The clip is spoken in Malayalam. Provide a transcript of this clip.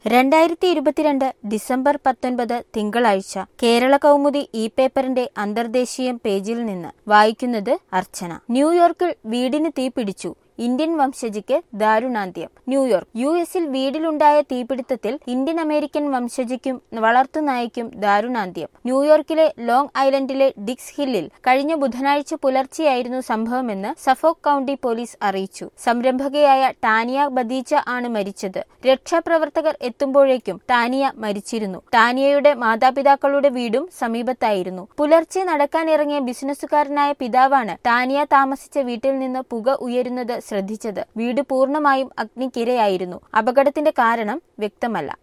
രണ്ടായിരത്തി ഇരുപത്തിരണ്ട് ഡിസംബർ പത്തൊൻപത് തിങ്കളാഴ്ച കേരള കൗമുദി ഇ പേപ്പറിന്റെ അന്തർദേശീയം പേജിൽ നിന്ന് വായിക്കുന്നത് അർച്ചന ന്യൂയോർക്കിൽ വീടിന് തീപിടിച്ചു ഇന്ത്യൻ വംശജിക്ക് ദാരുണാന്ത്യം ന്യൂയോർക്ക് യു എസിൽ വീടിലുണ്ടായ തീപിടുത്തത്തിൽ ഇന്ത്യൻ അമേരിക്കൻ വംശജിക്കും വളർത്തുനായ്ക്കും ദാരുണാന്ത്യം ന്യൂയോർക്കിലെ ലോങ് ഐലൻഡിലെ ഡിക്സ് ഹില്ലിൽ കഴിഞ്ഞ ബുധനാഴ്ച പുലർച്ചെയായിരുന്നു സംഭവമെന്ന് സഫോക് കൌണ്ടി പോലീസ് അറിയിച്ചു സംരംഭകയായ ടാനിയ ബദീച്ച ആണ് മരിച്ചത് രക്ഷാപ്രവർത്തകർ എത്തുമ്പോഴേക്കും ടാനിയ മരിച്ചിരുന്നു ടാനിയയുടെ മാതാപിതാക്കളുടെ വീടും സമീപത്തായിരുന്നു പുലർച്ചെ നടക്കാനിറങ്ങിയ ബിസിനസ്സുകാരനായ പിതാവാണ് ടാനിയ താമസിച്ച വീട്ടിൽ നിന്ന് പുക ഉയരുന്നത് ശ്രദ്ധിച്ചത് വീട് പൂർണ്ണമായും അഗ്നിക്കിരയായിരുന്നു അപകടത്തിന്റെ കാരണം വ്യക്തമല്ല